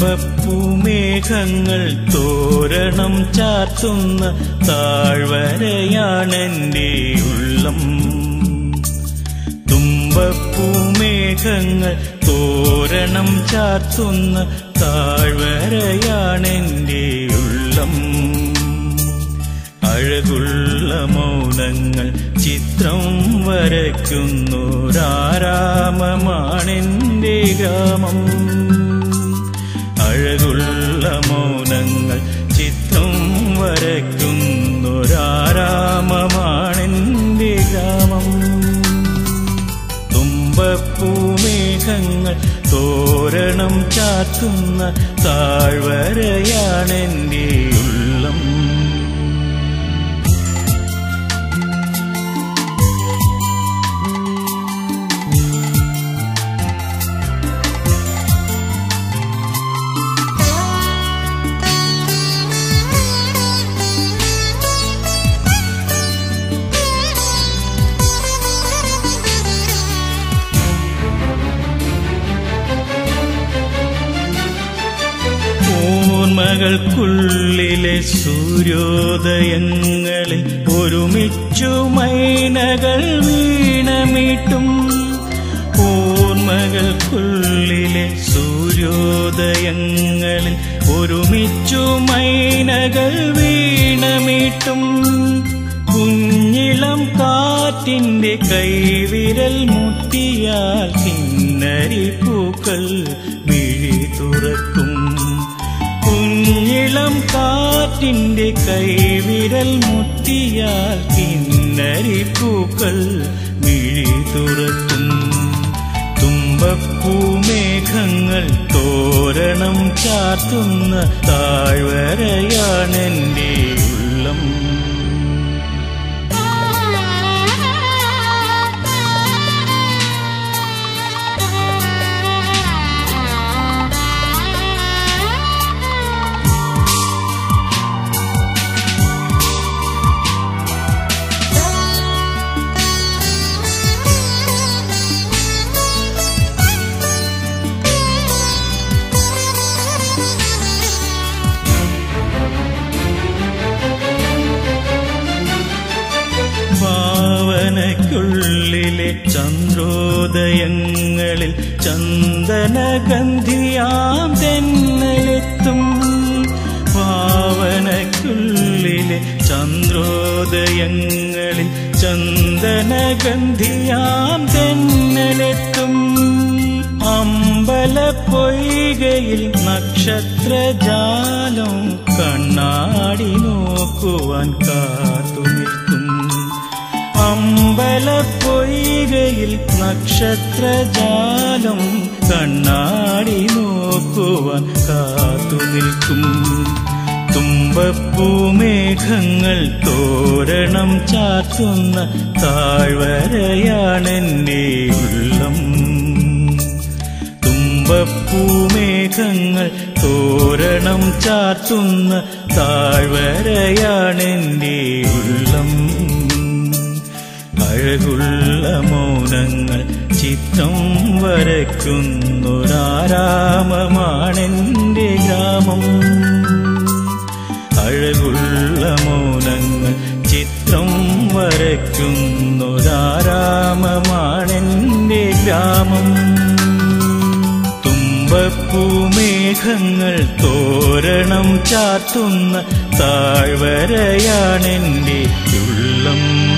തുമ്പപ്പൂമേഘങ്ങൾ തോരണം ചാർത്തുന്ന താഴ്വരയാണെന്റെ ഉള്ളം തുമ്പപ്പൂമേഘങ്ങൾ തോരണം ചാർത്തുന്ന താഴ്വരയാണെന്റെ ഉള്ളം അഴകുള്ള മൗനങ്ങൾ ചിത്രം വരയ്ക്കുന്നൊരാരാമമാണെന്റെ ഗ്രാമം അഴകുള്ള മൗനങ്ങൾ ചിത്രം വരയ്ക്കുന്നൊരാരാമമാണെന്റെ ഗ്രാമം തുമ്പപ്പൂമേഘങ്ങൾ തോരണം ചാത്തുന്ന താഴ്വരയാണെന്റെ ഉള്ളം ഓർമ്മകൾക്കുള്ളിലെ സൂര്യോദയങ്ങളിൽ ഒരുമിച്ചു മൈനകൾ വീണമീട്ടും ഓർമ്മകൾക്കുള്ളിലെ സൂര്യോദയങ്ങളിൽ ഒരുമിച്ചു മൈനകൾ വീണമീട്ടും കുഞ്ഞിളം കാറ്റിന്റെ കൈവിരൽ മുട്ടിയാൽ കിന്നരി പൂക്കൾ മിഴി തുറക്കും കുഞ്ഞിളം കാറ്റിന്റെ കൈവിരൽ മുട്ടിയാൽ കിന്നരി പൂക്കൾ മിഴി തുറക്കും തുമ്പപ്പൂമേഘങ്ങൾ തോരണം ചാർത്തുന്ന താഴ്വരയാണെന്റെ ഉള്ളം ഭാവനയ്ക്കുള്ളിലെ ചന്ദ്രോദയങ്ങളിൽ ചന്ദനഗന്ധിയാം തെന്നലെത്തും ഭാവനയ്ക്കുള്ളിലെ ചന്ദ്രോദയങ്ങളിൽ ചന്ദനഗന്ധിയാം തെന്നലെത്തും അമ്പലപ്പൊയ്കയിൽ നക്ഷത്രജാലം കണ്ണാടി നോക്കുവാൻ കാത്തു നിൽക്കും അമ്പലപ്പൊയ്കയിൽ നക്ഷത്രജാലം കണ്ണാടി നോക്കുവാൻ കാത്തു നിൽക്കും തുമ്പപ്പൂമേഘങ്ങൾ തോരണം ചാർത്തുന്ന താഴ്വരയാണെന്റെ ഉള്ളം തുമ്പപ്പൂമേഘങ്ങൾ തോരണം ചാർത്തുന്ന താഴ്വരയാണെന്റെ ഉള്ളം അഴകുള്ള മൗനങ്ങൾ ചിത്രം വരയ്ക്കുന്നൊരാരാമമാണെന്റെ ഗ്രാമം അഴകുള്ള മൗനങ്ങൾ ചിത്രം വരയ്ക്കുന്നൊരാരാമമാണെന്റെ ഗ്രാമം തുമ്പപ്പൂമേഘങ്ങൾ തോരണം ചാത്തുന്ന താഴ്വരയാണെന്റെ ഉള്ളം